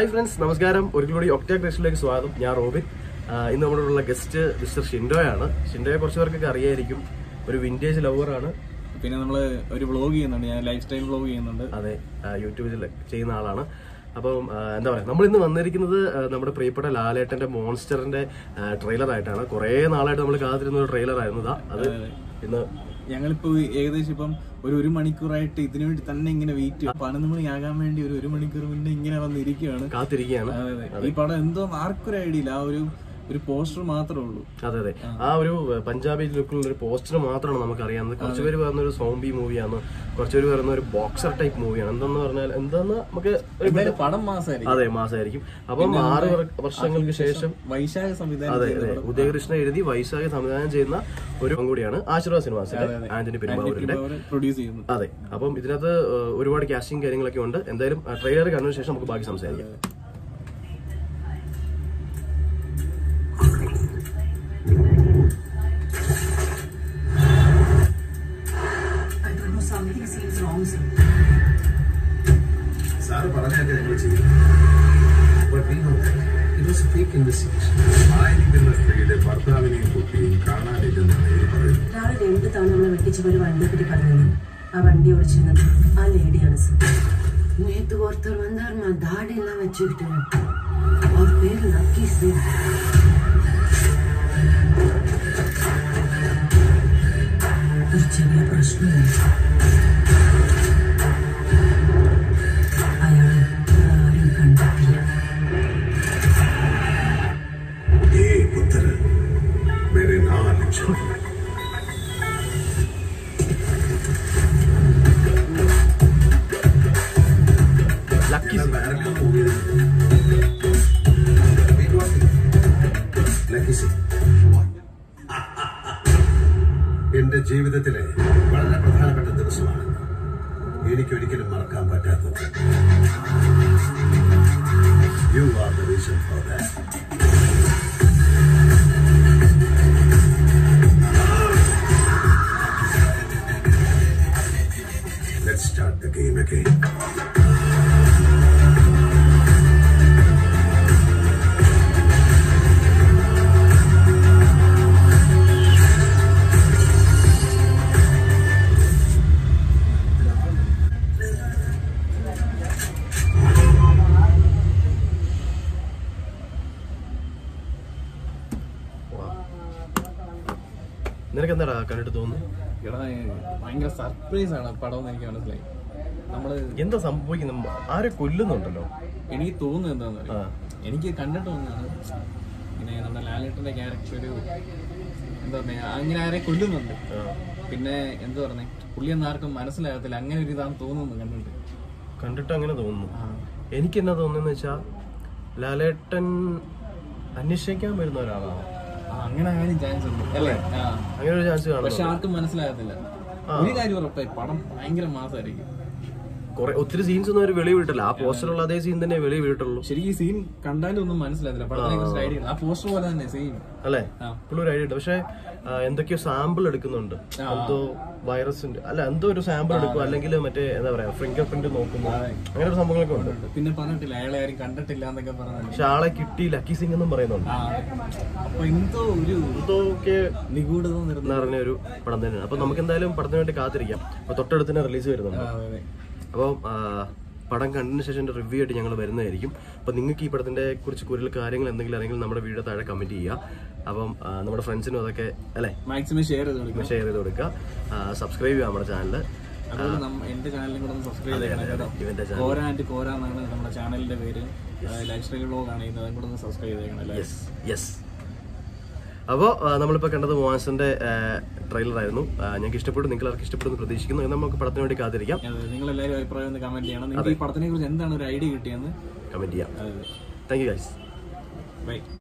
Hi friends നമസ്കാരം ഒരിക്കൽ കൂടി ഒക്ടാ ക്രേഷനിലേക്ക് സ്വാഗതം ഞാൻ റോബിൻ ആ, ഇന്ന് നമ്മുടെ ഉള്ള ഗസ്റ്റ് മിസ്റ്റർ ഷിൻഡോയാണ് ഷിൻഡോയെ കുറച്ച് പേർക്കൊക്കെ അറിയായിരിക്കും ഒരു വിന്റേജ് ലവറാണ് പിന്നെ നമ്മള് ഒരു വ്ളോഗ് ചെയ്യുന്നുണ്ട് ഞാൻ ലൈഫ് സ്റ്റൈൽ വ്ളോഗ് ചെയ്യുന്നുണ്ട് അതെ ആ, യൂട്യൂബിൽ ചെയ്യുന്ന ആളാണ് അപ്പം ആ, എന്താ പറയുക നമ്മൾ ഇന്ന് വന്നിരിക്കുന്നത് ആ, നമ്മുടെ പ്രിയപ്പെട്ട ലാലേട്ടന്റെ മോൺസ്റ്ററിന്റെ ട്രെയിലർ ആയിട്ടാണ് കുറേ നാളായിട്ട് നമ്മൾ കാത്തിരുന്ന ഒരു ട്രെയിലർ ആയിരുന്നു ഇതാ അത് ഇന്ന് ഞങ്ങളിപ്പോ ഏകദേശം ഇപ്പം ഒരു ഒരു മണിക്കൂറായിട്ട് ഇതിനു വേണ്ടി തന്നെ ഇങ്ങനെ വെയിറ്റ് ചെയ്യും പതിനൊന്ന് മണിയാകാൻ വേണ്ടി ഒരു ഒരു മണിക്കൂർ മുന്നേ ഇങ്ങനെ വന്നിരിക്കുകയാണ് കാത്തിരിക്കുകയാണ് അതെ, അതെ. ഈ പടം എന്തോ ആർക്കൊരു ഐഡിയ ഇല്ല ആ ഒരു ഒരു പോസ്റ്റർ മാത്രമേ ഉള്ളൂ അതെ അതെ ആ ഒരു പഞ്ചാബി ലുക്കിലുള്ള ഒരു പോസ്റ്റർ മാത്രമാണ് നമുക്ക് അറിയാവുന്നത് കുറച്ച് പേര് പറയുന്ന ഒരു സോംബി മൂവിയാണ് കുറച്ച് പേര് പറയുന്ന ഒരു ബോക്സർ ടൈപ്പ് മൂവിയാണ് എന്തെന്ന് പറഞ്ഞാൽ എന്താന്ന് നമുക്ക് ഒരു എന്തായാലും പടം മാസമായിരിക്കും അതെ മാസമായിരിക്കും അപ്പം ആറ് വർ- വർഷങ്ങൾക്ക് ശേഷം വൈശാഖ സംവിധാനം അതെ അതെ ഉദയകൃഷ്ണ എഴുതി വൈശാഖ സംവിധാനം ചെയ്യുന്ന ഒരു പടം കൂടിയാണ് ആശീർവാദ് സിനിമാസിന്റെ ആന്റണി പെരുമ്പാവൂരിന്റെ പ്രൊഡ്യൂസ് ചെയ്യുന്നു അതെ അപ്പം ഇതിനകത്ത് ഏഹ്, ഒരുപാട് കാസ്റ്റിംഗ് കാര്യങ്ങളൊക്കെ ഉണ്ട് എന്തായാലും ട്രെയിലർ കണ്ടതിന് ശേഷം നമുക്ക് ബാക്കി സംസാരിക്കാം I don't know, something seems wrong, sir. Sir പറഞ്ഞൊക്കെ ഞങ്ങൾ ചെയ്യും But we know that it was a fake investigation. ആയിരിക്കുന്ന സ്ത്രീയുടെ ഭർത്താവിനെയും കുട്ടിയും കാണാനില്ലെന്നാണ് ഇവർ പറയുന്നത് രാവിലെ രണ്ട് തവണ നമ്മളെ വെട്ടിച്ചപ്പോൾ ഒരു വണ്ടിയെ പറ്റി പറഞ്ഞില്ലേ ആ വണ്ടി ഓടിച്ചിരുന്നത് ആ ലേഡിയാണ് സർ நேத்து ஒருத்தர் வந்தாருமா தாடி எல்லாம் வச்சுக்கிட்டு அவர் பேர் லக்கி சார் ഒരു ചെറിയ പ്രശ്നമില്ല അയാൾ ആരും കണ്ടിട്ടില്ല ഏ പുത്ര मेरे നാല് ലക്ഷം ലക്കി ഞാൻ ബാരക്കിൽ പോവുകയാണ്. It was lucky sir. എന്റെ ജീവിതത്തിലെ വളരെ പ്രധാനപ്പെട്ട ദിവസമാണ് എനിക്കൊരിക്കലും മറക്കാൻ പറ്റാത്തത് you are the reason for that Let's start the game again. നിനക്ക് എന്താടാ കണ്ടിട്ട് തോന്നുന്നു എടാ ഭയങ്കര സർപ്രൈസ് ആണ് പടം എന്ന് എനിക്ക് മനസ്സിലായി നമ്മള് എന്താ സംഭവിക്കുന്നത് ആരെ കൊല്ലുന്നുണ്ടല്ലോ എനിക്ക് തോന്നുന്നത് എന്താണെന്ന് ആ. അറിയോ? എനിക്ക് കണ്ടിട്ട് തോന്നുന്നതാണ് ഇങ്ങനെ നമ്മുടെ ലാലേട്ടന്റെ ക്യാരക്ടർ ഒരു എന്താ പറയാ അങ്ങനെ ആരെ കൊല്ലുന്നുണ്ട് ആ. പിന്നെ എന്ത് പറഞ്ഞേ പുള്ളിയൊന്നും ആർക്കും മനസ്സിലാകത്തില്ല അങ്ങനെ ഒരു ഇതാണ് തോന്നുന്നു കണ്ടിട്ട് കണ്ടിട്ട് അങ്ങനെ തോന്നുന്നു ആ. എനിക്ക് എന്നാ തോന്നുന്നു വെച്ചാ ലാലേട്ടൻ അന്വേഷിക്കാൻ വരുന്ന ഒരാളാണ് ആ, അങ്ങനെ ആകാനും ചാൻസ് ഉണ്ട് അല്ലേ ആ അങ്ങനെ ഒരു ചാൻസ് കാണുന്നു പക്ഷെ ആർക്കും മനസ്സിലാകത്തില്ല ഒരു കാര്യം ഉറപ്പായി പടം ഭയങ്കര മാസമായിരിക്കും കുറെ ഒത്തിരി സീൻസ് ഒന്നും അവർ വെളി വിട്ടില്ല ആ പോസ്റ്ററിലുള്ള അതേ സീൻ തന്നെ വെളി വിട്ടുള്ളൂ ശരിക്കും ഈ സീൻ കണ്ടാലും ഒന്നും മനസ്സിലാകത്തില്ല പടത്തിനെ കുറിച്ച് ഐഡിയ ആ പോസ്റ്റർ പോലെ തന്നെ സെയിം അല്ലേ ആ. ഇപ്പോഴും ഒരു ഐഡിയ ഉണ്ട് പക്ഷെ ആ, എന്തൊക്കെയോ സാമ്പിൾ എടുക്കുന്നുണ്ട് എന്തോ വൈറസിന്റെ അല്ല എന്തോ ഒരു സാമ്പിൾ എടുക്കും അല്ലെങ്കിൽ മറ്റേ എന്താ പറയാ ഫിംഗർ പ്രിന്റ് നോക്കുന്നു അങ്ങനെ ഒരു സംഭവങ്ങളൊക്കെ ഉണ്ട് പിന്നെ പറഞ്ഞിട്ടില്ല അയാളെ ആരും കണ്ടിട്ടില്ല എന്നൊക്കെ പറഞ്ഞു പക്ഷെ ആളെ കിട്ടി ലക്കി സിംഗ് എന്നും പറയുന്നുണ്ട് ആ അപ്പൊ എന്തോ ഒരു എന്തോക്കെ നിഗൂഢത നിറഞ്ഞ നിറഞ്ഞ ഒരു പടം തന്നെയാണ് അപ്പൊ നമുക്ക് എന്തായാലും പടത്തിന് വേണ്ടി കാത്തിരിക്കാം അപ്പൊ തൊട്ടടുത്ത് തന്നെ റിലീസ് വരുന്നുണ്ട് ആ, അതെ. അപ്പോൾ പടം കണ്ടതിന് ശേഷം റിവ്യൂ ആയിട്ട് ഞങ്ങൾ വരുന്നതായിരിക്കും അപ്പോൾ നിങ്ങൾക്ക് ഈ പടത്തിന്റെ കുറിച്ച് കൂടുതൽ കാര്യങ്ങൾ എന്തെങ്കിലും അറിയെങ്കിൽ നമ്മുടെ വീഡിയോ താഴെ കമന്റ് ചെയ്യുക അപ്പം ആ, നമ്മുടെ ഫ്രണ്ട്സിനും അതൊക്കെ അല്ലേ മാക്സിമം ഷെയർ ചെയ്ത് കൊടുക്കുക ഷെയർ ചെയ്ത് കൊടുക്കുക സബ്സ്ക്രൈബ് ചെയ്യുക നമ്മുടെ ചാനൽ അതുപോലെ നമ്മ- എന്റെ ചാനലിലും കൂടെ ഒന്ന് സബ്സ്ക്രൈബ് ചെയ്യണം കേട്ടോ ഇവന്റെ കോര ആൻഡ് കോര എന്നാണ് നമ്മുടെ ചാനലിന്റെ പേര് ലൈഫ് സ്റ്റൈൽ വ്ളോഗ് ആണ് ചെയ്യുന്നത് അതും കൂടെ ഒന്ന് സബ്സ്ക്രൈബ് ചെയ്തേക്കണം അല്ലേ യെസ് യെസ് അപ്പോൾ നമ്മളിപ്പോൾ കണ്ടത് മോഹൻസന്റെ ട്രെയിലർ ആയിരുന്നു ആ, ഞങ്ങൾക്ക് ഇഷ്ടപ്പെട്ടു നിങ്ങൾക്ക് എല്ലാവർക്കും ഇഷ്ടപ്പെടുന്നു പ്രതീക്ഷിക്കുന്നു എന്നാൽ നമുക്ക് പടത്തിന് വേണ്ടി കാത്തിരിക്കാം നിങ്ങൾ എല്ലാവരും അഭിപ്രായം ഒന്ന് കമന്റ് ചെയ്യണം നിങ്ങൾക്ക് ഈ പടത്തിനെ കുറിച്ച് എന്താണ് ഒരു ഐഡിയ കിട്ടിയെന്ന് കമന്റ് ചെയ്യാം അതെ താങ്ക് യു ഗൈസ് ബൈ